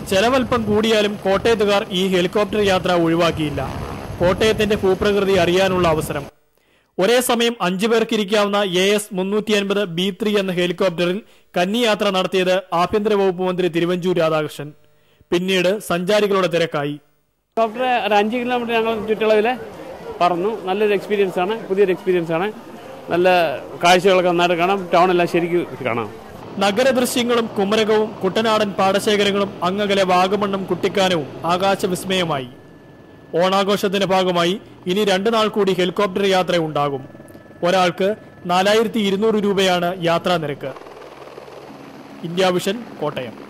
ചെലവൽപ്പം കൂടിയാലും കോട്ടയത്തുകാർ ഈ ഹെലികോപ്റ്റർ യാത്ര ഒഴിവാക്കിയില്ല കോട്ടയത്തിന്റെ ഭൂപ്രകൃതി അറിയാനുള്ള അവസരം ഒരേ സമയം അഞ്ചു പേർക്ക് ഇരിക്കാവുന്ന എ എസ് മുന്നൂറ്റി അൻപത് ബി ത്രീ എന്ന ഹെലികോപ്റ്ററിൽ കന്നി യാത്ര നടത്തിയത് ആഭ്യന്തര വകുപ്പ് മന്ത്രി തിരുവഞ്ചൂർ രാധാകൃഷ്ണൻ പിന്നീട് സഞ്ചാരികളുടെ തിരക്കായി ഹെലികോപ്റ്റർ ഒരു അഞ്ച് കിലോമീറ്റർ ഞങ്ങൾ ചുറ്റളവിൽ പറന്നു നല്ലൊരു എക്സ്പീരിയൻസ് ആണ് പുതിയൊരു എക്സ്പീരിയൻസ് ആണ് നല്ല കാഴ്ചകളൊക്കെ നന്നായിട്ട് കാണാം ടൗണെല്ലാം ശരിക്കും കാണാം നഗരദൃശ്യങ്ങളും കുമരകവും കുട്ടനാടൻ പാടശേഖരങ്ങളും അങ്ങകലെ വാഗമണ്ണും കുട്ടിക്കാനവും ആകാശവിസ്മയമായി ഓണാഘോഷത്തിന്റെ ഭാഗമായി ഇനി രണ്ടു നാൾ കൂടി ഹെലികോപ്റ്റർ യാത്ര ഉണ്ടാകും ഒരാൾക്ക് നാലായിരത്തി ഇരുന്നൂറ് രൂപയാണ് യാത്രാ നിരക്ക് ഇന്ത്യ വിഷൻ കോട്ടയം